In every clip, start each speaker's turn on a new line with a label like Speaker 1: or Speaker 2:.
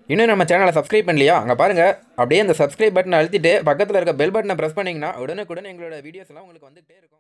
Speaker 1: இன்னும் நம்ம சேனலை சப்ஸ்கிரைப் பண்ணலையா அங்கே பாருங்கள் அப்படியே அந்த சப்ஸ்கிரைப் பட்டனை அழுத்திட்டு பக்கத்தில் இருக்க பெல் பட்டனை ப்ரெஸ் பண்ணிங்கன்னா உடனுக்குடன் எங்களோட வீடியோஸ் எல்லாம் உங்களுக்கு வந்துகிட்டே இருக்கும்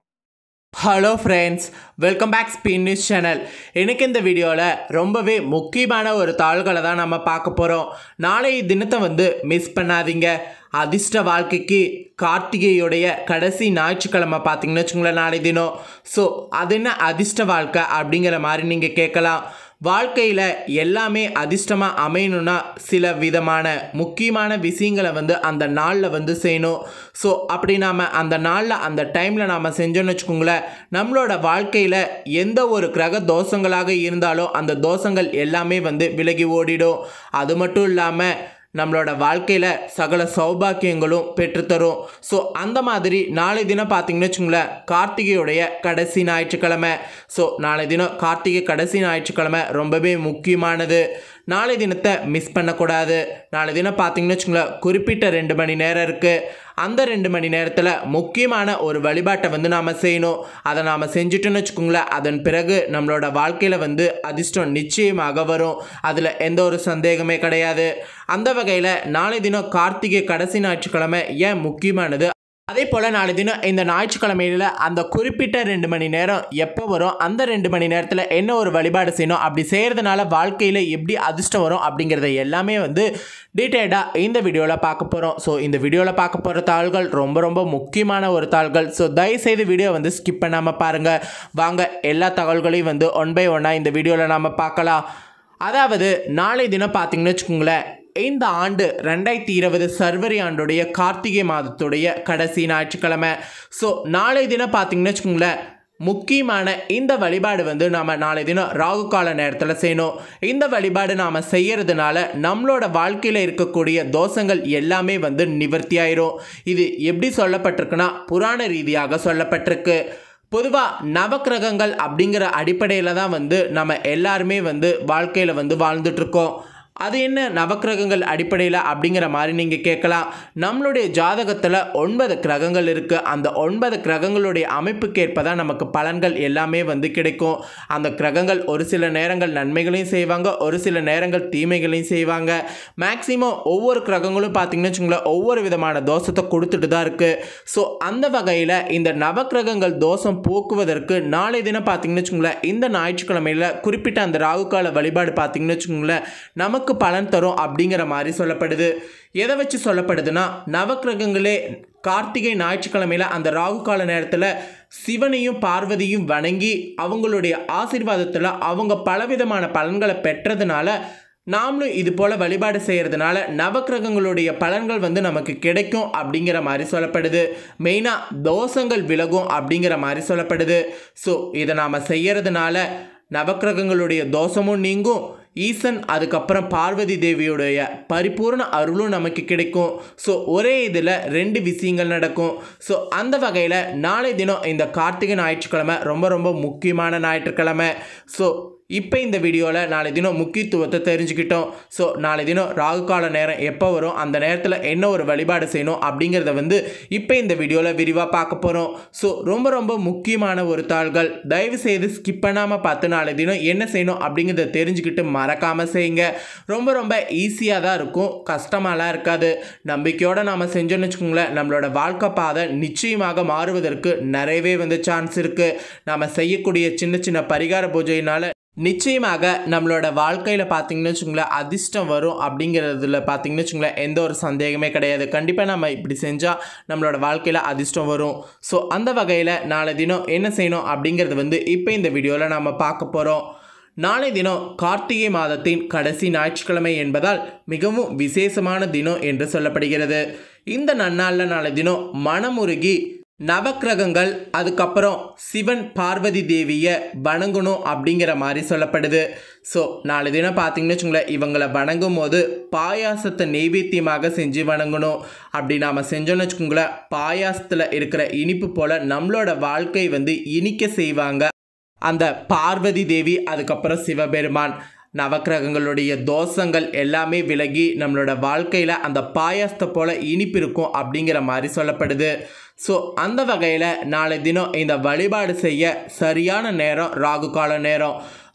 Speaker 2: hello friends welcome back spin news channel எனக்கு இந்த வீடியோவில் ரொம்பவே முக்கியமான ஒரு தாள்களை தான் நம்ம பார்க்க போகிறோம் நாளைய தினத்தை வந்து மிஸ் பண்ணாதீங்க அதிர்ஷ்ட வாழ்க்கைக்கு கார்த்திகையுடைய கடைசி ஞாயிற்றுக்கிழமை பார்த்தீங்கன்னு வச்சுங்களேன் நாளை தினம் ஸோ அது என்ன அதிர்ஷ்ட வாழ்க்கை அப்படிங்கிற மாதிரி நீங்கள் கேட்கலாம் வாழ்க்கையில் எல்லாமே அதிர்ஷ்டமாக அமையணும்னா சில விதமான முக்கியமான விஷயங்களை வந்து அந்த நாளில் வந்து செய்யணும் ஸோ அப்படி நாம் அந்த நாளில் அந்த டைமில் நாம் செஞ்சோன்னு வச்சுக்கோங்களேன் நம்மளோட வாழ்க்கையில் எந்த ஒரு கிரக தோஷங்களாக இருந்தாலும் அந்த தோஷங்கள் எல்லாமே வந்து விலகி ஓடிடும் அது மட்டும் இல்லாமல் நம்மளோட வாழ்க்கையில் சகல சௌபாக்கியங்களும் பெற்றுத்தரும் ஸோ அந்த மாதிரி நாளை தினம் பார்த்தீங்கன்னு வச்சுங்களேன் கார்த்திகையுடைய கடைசி ஞாயிற்றுக்கிழமை ஸோ நாளை தினம் கார்த்திகை கடைசி ஞாயிற்றுக்கிழமை ரொம்பவே முக்கியமானது நாளை தினத்தை மிஸ் பண்ணக்கூடாது நாளை தினம் பார்த்தீங்கன்னு வச்சுங்களேன் குறிப்பிட்ட ரெண்டு மணி நேரம் இருக்குது அந்த ரெண்டு மணி நேரத்தில் முக்கியமான ஒரு வழிபாட்டை வந்து நாம் செய்யணும் அதை நாம் செஞ்சுட்டோன்னு வச்சுக்கோங்களேன் அதன் பிறகு நம்மளோட வாழ்க்கையில் வந்து அதிர்ஷ்டம் நிச்சயமாக வரும் அதில் எந்த ஒரு சந்தேகமே கிடையாது அந்த வகையில் நாளை தினம் கார்த்திகை கடைசி ஞாயிற்றுக்கிழமை ஏன் முக்கியமானது அதே போல் நாளை தினம் இந்த ஞாயிற்றுக்கிழமையில் அந்த குறிப்பிட்ட ரெண்டு மணி நேரம் எப்போ வரும் அந்த ரெண்டு மணி நேரத்தில் என்ன ஒரு வழிபாடு செய்யணும் அப்படி செய்கிறதுனால வாழ்க்கையில் எப்படி அதிர்ஷ்டம் வரும் அப்படிங்கிறத எல்லாமே வந்து டீட்டெயில்டாக இந்த வீடியோவில் பார்க்க போகிறோம் ஸோ இந்த வீடியோவில் பார்க்க போகிற தாள்கள் ரொம்ப ரொம்ப முக்கியமான ஒரு தாள்கள் ஸோ தயவுசெய்து வீடியோ வந்து ஸ்கிப் பண்ணாமல் பாருங்கள் வாங்க எல்லா தகவல்களையும் வந்து ஒன் பை ஒன்னாக இந்த வீடியோவில் நாம் பார்க்கலாம் அதாவது நாளை தினம் பார்த்தீங்கன்னு வச்சுக்கோங்களேன் இந்த ஆண்டு ரெண்டாயிரத்தி இருபது சர்வரி ஆண்டுடைய கார்த்திகை மாதத்துடைய கடைசி ஞாயிற்றுக்கிழமை ஸோ நாளை தினம் பார்த்தீங்கன்னு வச்சுக்கோங்களேன் முக்கியமான இந்த வழிபாடு வந்து நாம் நாளை தினம் ராகு கால நேரத்தில் செய்யணும் இந்த வழிபாடு நாம் செய்யறதுனால நம்மளோட வாழ்க்கையில் இருக்கக்கூடிய தோஷங்கள் எல்லாமே வந்து நிவர்த்தி ஆயிரும் இது எப்படி சொல்லப்பட்டிருக்குன்னா புராண ரீதியாக சொல்லப்பட்டிருக்கு பொதுவாக நவக்கிரகங்கள் அப்படிங்கிற அடிப்படையில் தான் வந்து நம்ம எல்லாருமே வந்து வாழ்க்கையில் வந்து வாழ்ந்துட்டுருக்கோம் அது என்ன நவக்கிரகங்கள் அடிப்படையில் அப்படிங்கிற மாதிரி நீங்கள் கேட்கலாம் நம்மளுடைய ஜாதகத்தில் ஒன்பது கிரகங்கள் இருக்குது அந்த ஒன்பது கிரகங்களுடைய அமைப்புக்கேற்ப தான் நமக்கு பலன்கள் எல்லாமே வந்து கிடைக்கும் அந்த கிரகங்கள் ஒரு சில நேரங்கள் நன்மைகளையும் செய்வாங்க ஒரு சில நேரங்கள் தீமைகளையும் செய்வாங்க மேக்சிமம் ஒவ்வொரு கிரகங்களும் பார்த்தீங்கன்னு வச்சுங்களேன் ஒவ்வொரு விதமான தோஷத்தை கொடுத்துட்டு தான் இருக்குது ஸோ அந்த வகையில் இந்த நவக்கிரகங்கள் தோஷம் போக்குவதற்கு நாளை தினம் பார்த்தீங்கன்னு வச்சுங்களேன் இந்த ஞாயிற்றுக்கிழமையில் குறிப்பிட்ட அந்த ராகுகால வழிபாடு பார்த்தீங்கன்னு வச்சுக்கோங்களேன் நமக்கு நமக்கு பலன் தரும் அப்படிங்கிற மாதிரி சொல்லப்படுது எதை வச்சு சொல்லப்படுதுன்னா நவக்கிரகங்களே கார்த்திகை ஞாயிற்றுக்கிழமையில் அந்த ராகு கால நேரத்தில் சிவனையும் பார்வதியும் வணங்கி அவங்களுடைய ஆசீர்வாதத்தில் அவங்க பலவிதமான பலன்களை பெற்றதுனால நாமளும் இது போல் வழிபாடு செய்கிறதுனால நவக்கிரகங்களுடைய பலன்கள் வந்து நமக்கு கிடைக்கும் அப்படிங்கிற மாதிரி சொல்லப்படுது மெயினாக தோஷங்கள் விலகும் அப்படிங்கிற மாதிரி சொல்லப்படுது ஸோ இதை நாம் செய்கிறதுனால நவக்கிரகங்களுடைய தோஷமும் நீங்கும் ஈசன் அதுக்கப்புறம் பார்வதி தேவியுடைய பரிபூர்ண அருளும் நமக்கு கிடைக்கும் ஸோ ஒரே இதில் ரெண்டு விஷயங்கள் நடக்கும் ஸோ அந்த வகையில் நாளை தினம் இந்த கார்த்திகை ஞாயிற்றுக்கிழமை ரொம்ப ரொம்ப முக்கியமான ஞாயிற்றுக்கிழமை ஸோ இப்போ இந்த வீடியோவில் நாளை தினம் முக்கியத்துவத்தை தெரிஞ்சுக்கிட்டோம் ஸோ நாளை தினம் ராகு கால நேரம் எப்போ வரும் அந்த நேரத்தில் என்ன ஒரு வழிபாடு செய்யணும் அப்படிங்கிறத வந்து இப்போ இந்த வீடியோவில் விரிவாக பார்க்க போகிறோம் ஸோ ரொம்ப ரொம்ப முக்கியமான ஒரு தாள்கள் தயவு செய்து ஸ்கிப் பண்ணாமல் பார்த்து நாளை தினம் என்ன செய்யணும் அப்படிங்கிறத தெரிஞ்சுக்கிட்டு மறக்காமல் செய்யுங்க ரொம்ப ரொம்ப ஈஸியாக தான் இருக்கும் கஷ்டமாலாம் இருக்காது நம்பிக்கையோடு நாம் செஞ்சோன்னு வச்சுக்கோங்களேன் நம்மளோட வாழ்க்கை பாதை நிச்சயமாக மாறுவதற்கு நிறையவே வந்து சான்ஸ் இருக்குது நாம் செய்யக்கூடிய சின்ன சின்ன பரிகார பூஜையினால் நிச்சயமாக நம்மளோட வாழ்க்கையில் பார்த்தீங்கன்னு வச்சுங்களேன் அதிர்ஷ்டம் வரும் அப்படிங்கிறதுல பார்த்தீங்கன்னு வச்சுங்களேன் எந்த ஒரு சந்தேகமே கிடையாது கண்டிப்பாக நம்ம இப்படி செஞ்சால் நம்மளோட வாழ்க்கையில் அதிர்ஷ்டம் வரும் ஸோ அந்த வகையில் நாளை தினம் என்ன செய்யணும் அப்படிங்கிறது வந்து இப்போ இந்த வீடியோவில் நம்ம பார்க்க போகிறோம் நாளை தினம் கார்த்திகை மாதத்தின் கடைசி ஞாயிற்றுக்கிழமை என்பதால் மிகவும் விசேஷமான தினம் என்று சொல்லப்படுகிறது இந்த நன்னாளில் நாளை தினம் மனமுருகி நவக்கிரகங்கள் அதுக்கப்புறம் சிவன் பார்வதி தேவியை வணங்கணும் அப்படிங்கிற மாதிரி சொல்லப்படுது ஸோ நாலு தினம் பார்த்தீங்கன்னு வச்சுங்களேன் இவங்களை வணங்கும் போது பாயாசத்தை நெய்வேத்தியமாக செஞ்சு வணங்கணும் அப்படி நாம் செஞ்சோன்னு வச்சுக்கோங்களேன் பாயாசத்தில் இருக்கிற இனிப்பு போல் நம்மளோட வாழ்க்கை வந்து இனிக்க செய்வாங்க அந்த பார்வதி தேவி அதுக்கப்புறம் சிவபெருமான் நவக்கிரகங்களுடைய தோஷங்கள் எல்லாமே விலகி நம்மளோட வாழ்க்கையில் அந்த பாயாசத்தை போல் இனிப்பு இருக்கும் அப்படிங்கிற மாதிரி சொல்லப்படுது ஸோ அந்த வகையில் நாளை தினம் இந்த வழிபாடு செய்ய சரியான நேரம் ராகு கால நேரம்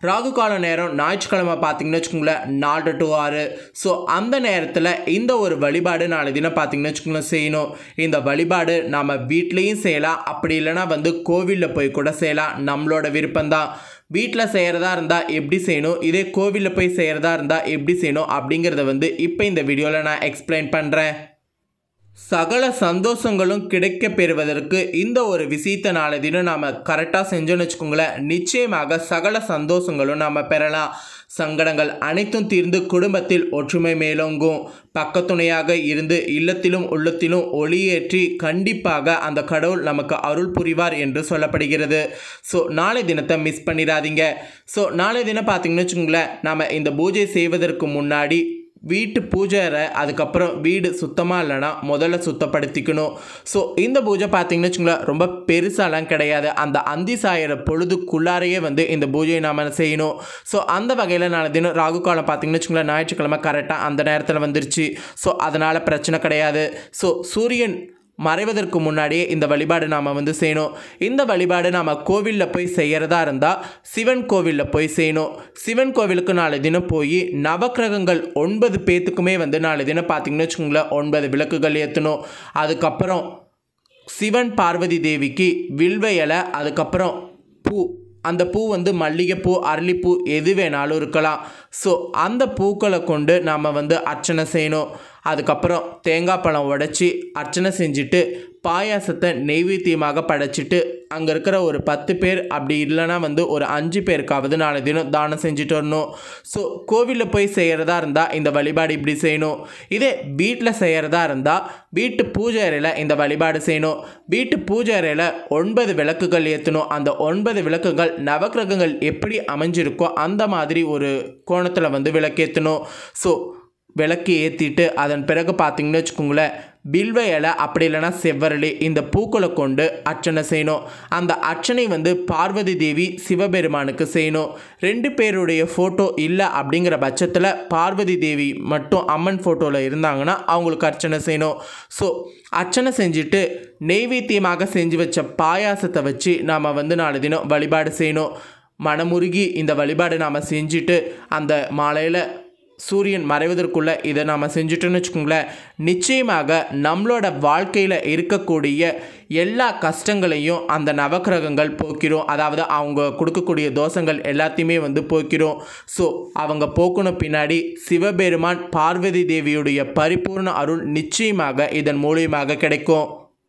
Speaker 2: ராகு கால நேரம் ஞாயிற்றுக்கிழமை பார்த்தீங்கன்னு வச்சுக்கோங்களேன் நாலு டு ஆறு ஸோ அந்த நேரத்தில் இந்த ஒரு வழிபாடு நாளை தினம் பார்த்தீங்கன்னு வச்சுக்கோங்களேன் செய்யணும் இந்த வழிபாடு நாம் வீட்லேயும் செய்யலாம் அப்படி இல்லைன்னா வந்து கோவிலில் போய் கூட செய்யலாம் நம்மளோட விருப்பம்தான் வீட்டில் செய்கிறதா இருந்தால் எப்படி செய்யணும் இதே கோவிலில் போய் செய்கிறதா இருந்தால் எப்படி செய்யணும் அப்படிங்கிறத வந்து இப்போ இந்த வீடியோவில் நான் எக்ஸ்பிளைன் பண்ணுறேன் சகல சந்தோஷங்களும் கிடைக்க பெறுவதற்கு இந்த ஒரு விஷயத்தை நாளை தினம் நாம் கரெக்டாக செஞ்சோன்னு வச்சுக்கோங்களேன் நிச்சயமாக சகல சந்தோஷங்களும் நாம் பெறலாம் சங்கடங்கள் அனைத்தும் தீர்ந்து குடும்பத்தில் ஒற்றுமை மேலோங்கும் பக்கத்துணையாக இருந்து இல்லத்திலும் உள்ளத்திலும் ஒளியேற்றி கண்டிப்பாக அந்த கடவுள் நமக்கு அருள் புரிவார் என்று சொல்லப்படுகிறது ஸோ நாளை தினத்தை மிஸ் பண்ணிடாதீங்க ஸோ நாளை தினம் பார்த்தீங்கன்னு வச்சுக்கோங்களேன் நாம் இந்த பூஜை செய்வதற்கு முன்னாடி வீட்டு பூஜை அறை அதுக்கப்புறம் வீடு சுத்தமாக இல்லைன்னா முதல்ல சுத்தப்படுத்திக்கணும் ஸோ இந்த பூஜை பார்த்தீங்கன்னு வச்சுங்களேன் ரொம்ப பெருசாலாம் கிடையாது அந்த அந்தி சாயிற பொழுதுக்குள்ளாரையே வந்து இந்த பூஜையை நாம் செய்யணும் ஸோ அந்த வகையில் நான் தினம் ராகு காலம் பார்த்தீங்கன்னு வச்சுங்களேன் ஞாயிற்றுக்கிழமை கரெக்டாக அந்த நேரத்தில் வந்துருச்சு ஸோ அதனால் பிரச்சனை கிடையாது ஸோ சூரியன் மறைவதற்கு முன்னாடியே இந்த வழிபாடு நாம் வந்து செய்யணும் இந்த வழிபாடு நாம் கோவிலில் போய் செய்கிறதா இருந்தால் சிவன் கோவிலில் போய் செய்யணும் சிவன் கோவிலுக்கு நாளை தினம் போய் நவக்கிரகங்கள் ஒன்பது பேத்துக்குமே வந்து நாளை தினம் பார்த்தீங்கன்னு வச்சுக்கோங்களேன் ஒன்பது விளக்குகள் ஏற்றணும் அதுக்கப்புறம் சிவன் பார்வதி தேவிக்கு வில்வ இலை அதுக்கப்புறம் பூ அந்த பூ வந்து மல்லிகைப்பூ அரளிப்பூ எது வேணாலும் இருக்கலாம் ஸோ அந்த பூக்களை கொண்டு நாம் வந்து அர்ச்சனை செய்யணும் அதுக்கப்புறம் தேங்காய் பழம் உடைச்சி அர்ச்சனை செஞ்சுட்டு பாயாசத்தை நெய்வேத்தியமாக படைச்சிட்டு அங்கே இருக்கிற ஒரு பத்து பேர் அப்படி இல்லைன்னா வந்து ஒரு அஞ்சு பேருக்காவது நாளை தினம் தானம் செஞ்சுட்டு வரணும் ஸோ கோவிலில் போய் செய்கிறதா இருந்தால் இந்த வழிபாடு இப்படி செய்யணும் இதே வீட்டில் செய்கிறதா இருந்தால் வீட்டு பூஜை அறையில் இந்த வழிபாடு செய்யணும் வீட்டு பூஜை அறையில் ஒன்பது விளக்குகள் ஏற்றணும் அந்த ஒன்பது விளக்குகள் நவக்கிரகங்கள் எப்படி அமைஞ்சிருக்கோ அந்த மாதிரி ஒரு கோணத்தில் வந்து விளக்கேற்றணும் ஸோ விளக்கு ஏற்றிட்டு அதன் பிறகு பார்த்தீங்கன்னு வச்சுக்கோங்களேன் பில்வ இலை அப்படி இல்லைன்னா செவ்வரளி இந்த பூக்களை கொண்டு அர்ச்சனை செய்யணும் அந்த அர்ச்சனை வந்து பார்வதி தேவி சிவபெருமானுக்கு செய்யணும் ரெண்டு பேருடைய ஃபோட்டோ இல்லை அப்படிங்கிற பட்சத்தில் பார்வதி தேவி மட்டும் அம்மன் ஃபோட்டோவில் இருந்தாங்கன்னா அவங்களுக்கு அர்ச்சனை செய்யணும் ஸோ அர்ச்சனை செஞ்சுட்டு நெய்வேத்தியமாக செஞ்சு வச்ச பாயாசத்தை வச்சு நாம் வந்து நாலு தினம் வழிபாடு செய்யணும் மனமுருகி இந்த வழிபாடு நாம் செஞ்சுட்டு அந்த மாலையில் சூரியன் மறைவதற்குள்ளே இதை நாம் செஞ்சுட்டோன்னு வச்சுக்கோங்களேன் நிச்சயமாக நம்மளோட வாழ்க்கையில் இருக்கக்கூடிய எல்லா கஷ்டங்களையும் அந்த நவக்கிரகங்கள் போக்கிறோம் அதாவது அவங்க கொடுக்கக்கூடிய தோஷங்கள் எல்லாத்தையுமே வந்து போக்கிறோம் ஸோ அவங்க போக்கணும் பின்னாடி சிவபெருமான் பார்வதி தேவியுடைய பரிபூர்ண அருள் நிச்சயமாக இதன் மூலியமாக கிடைக்கும்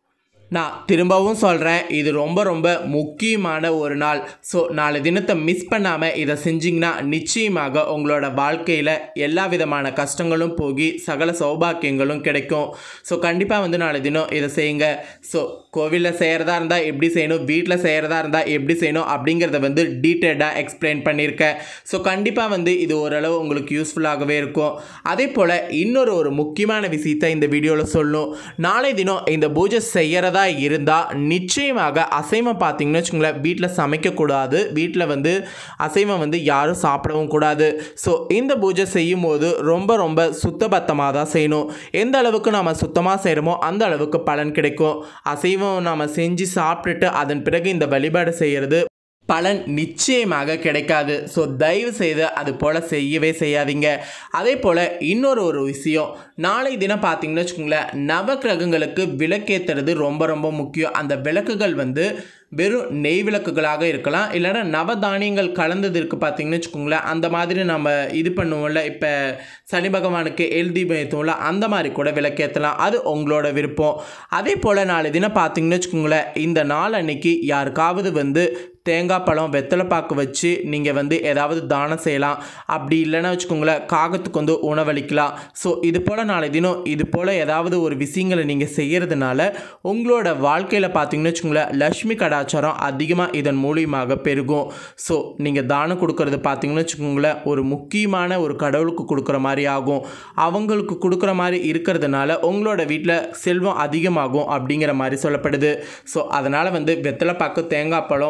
Speaker 2: நான் திரும்பவும் சொல்கிறேன் இது ரொம்ப ரொம்ப முக்கியமான ஒரு நாள் ஸோ நாலு தினத்தை மிஸ் பண்ணாமல் இதை செஞ்சிங்கன்னா நிச்சயமாக உங்களோட வாழ்க்கையில் எல்லா விதமான கஷ்டங்களும் போகி சகல சௌபாக்கியங்களும் கிடைக்கும் ஸோ கண்டிப்பாக வந்து நாலு தினம் இதை செய்யுங்க ஸோ கோவிலில் செய்கிறதா இருந்தால் எப்படி செய்யணும் வீட்டில் செய்கிறதா இருந்தால் எப்படி செய்யணும் அப்படிங்கிறத வந்து டீட்டெயில்டாக எக்ஸ்பிளைன் பண்ணியிருக்கேன் ஸோ கண்டிப்பாக வந்து இது ஓரளவு உங்களுக்கு யூஸ்ஃபுல்லாகவே இருக்கும் அதே போல் இன்னொரு ஒரு முக்கியமான விஷயத்தை இந்த வீடியோவில் சொல்லணும் நாளை தினம் இந்த பூஜை செய்கிறதா இருந்தால் நிச்சயமாக அசைவம் பார்த்தீங்கன்னு வச்சுக்கோங்களேன் வீட்டில் சமைக்கக்கூடாது வீட்டில் வந்து அசைவம் வந்து யாரும் சாப்பிடவும் கூடாது ஸோ இந்த பூஜை செய்யும் போது ரொம்ப ரொம்ப சுத்தபத்தமாக தான் செய்யணும் எந்த அளவுக்கு நாம் சுத்தமாக செய்கிறோமோ அந்த அளவுக்கு பலன் கிடைக்கும் அசைவம் நாம் செஞ்சு சாப்பிட்டுட்டு அதன் பிறகு இந்த வழிபாடு செய்கிறது பலன் நிச்சயமாக கிடைக்காது ஸோ தயவு செய்து அது போல் செய்யவே செய்யாதீங்க அதே போல் இன்னொரு ஒரு விஷயம் நாளை தினம் பார்த்தீங்கன்னு வச்சுக்கோங்களேன் நவக்கிரகங்களுக்கு விளக்கேற்றுறது ரொம்ப ரொம்ப முக்கியம் அந்த விளக்குகள் வந்து வெறும் நெய் விளக்குகளாக இருக்கலாம் இல்லைன்னா நவதானியங்கள் கலந்தது இருக்குது பார்த்தீங்கன்னு வச்சுக்கோங்களேன் அந்த மாதிரி நம்ம இது பண்ணுவோம்ல இப்போ சனி பகவானுக்கு எழுதி ஏற்றுவோம்ல அந்த மாதிரி கூட விளக்கேற்றலாம் அது உங்களோட விருப்பம் அதே போல் நாளை தினம் பார்த்தீங்கன்னு வச்சுக்கோங்களேன் இந்த நாள் அன்னைக்கு யாருக்காவது வந்து தேங்காய் பழம் வெத்தலை பாக்கு வச்சு நீங்கள் வந்து ஏதாவது தானம் செய்யலாம் அப்படி இல்லைன்னா வச்சுக்கோங்களேன் காகத்துக்கு வந்து உணவளிக்கலாம் ஸோ இது போல் நாளை தினம் இது போல் ஏதாவது ஒரு விஷயங்களை நீங்கள் செய்கிறதுனால உங்களோட வாழ்க்கையில் பார்த்தீங்கன்னு வச்சுக்கோங்களேன் லக்ஷ்மி கடாச்சாரம் அதிகமாக இதன் மூலியமாக பெருகும் ஸோ நீங்கள் தானம் கொடுக்கறது பார்த்தீங்கன்னு வச்சுக்கோங்களேன் ஒரு முக்கியமான ஒரு கடவுளுக்கு கொடுக்குற மாதிரி ஆகும் அவங்களுக்கு கொடுக்குற மாதிரி இருக்கிறதுனால உங்களோட வீட்டில் செல்வம் அதிகமாகும் அப்படிங்கிற மாதிரி சொல்லப்படுது ஸோ அதனால் வந்து வெத்தலை பாக்கு தேங்காய் பழம் பூ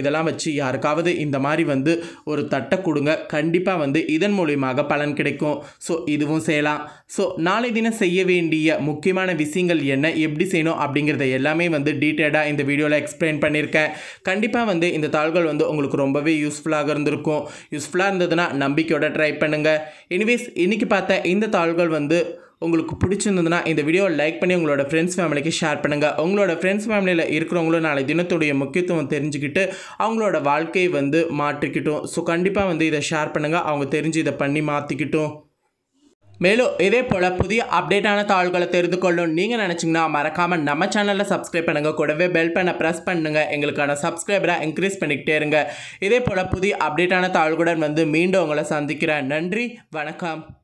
Speaker 2: இதெல்லாம் வச்சு யாருக்காவது இந்த மாதிரி வந்து ஒரு தட்டை கொடுங்க கண்டிப்பாக வந்து இதன் மூலியமாக பலன் கிடைக்கும் ஸோ இதுவும் செய்யலாம் ஸோ நாளை தினம் செய்ய வேண்டிய முக்கியமான விஷயங்கள் என்ன எப்படி செய்யணும் அப்படிங்கிறத எல்லாமே வந்து டீட்டெயிலாக இந்த வீடியோவில் எக்ஸ்பிளைன் பண்ணியிருக்கேன் கண்டிப்பாக வந்து இந்த தாள்கள் வந்து உங்களுக்கு ரொம்பவே யூஸ்ஃபுல்லாக இருந்திருக்கும் யூஸ்ஃபுல்லாக இருந்ததுன்னா நம்பிக்கையோட ட்ரை பண்ணுங்கள் எனிவேஸ் இன்றைக்கி பார்த்த இந்த தாள்கள் வந்து உங்களுக்கு பிடிச்சிருந்ததுன்னா இந்த வீடியோவை லைக் பண்ணி உங்களோட ஃப்ரெண்ட்ஸ் ஃபேமிலிக்கு ஷேர் பண்ணுங்கள் உங்களோட ஃப்ரெண்ட்ஸ் ஃபேமிலியில் இருக்கிறவங்களும் நாளை தினத்துடைய முக்கியத்துவம் தெரிஞ்சுக்கிட்டு அவங்களோட வாழ்க்கையை வந்து மாற்றிக்கிட்டும் ஸோ கண்டிப்பாக வந்து இதை ஷேர் பண்ணுங்கள் அவங்க தெரிஞ்சு இதை பண்ணி மாற்றிக்கிட்டும் மேலும் இதே போல் புதிய அப்டேட்டான தாள்களை தெரிந்து கொள்ளணும் நீங்கள் நினச்சிங்கன்னா மறக்காமல் நம்ம சேனலில் சப்ஸ்கிரைப் பண்ணுங்கள் கூடவே பெல் பண்ண ப்ரெஸ் பண்ணுங்கள் எங்களுக்கான சப்ஸ்கிரைபராக இன்க்ரீஸ் பண்ணிக்கிட்டே இருங்க இதே போல் புதிய அப்டேட்டான தாள்களுடன் வந்து மீண்டும் உங்களை சந்திக்கிறேன் நன்றி வணக்கம்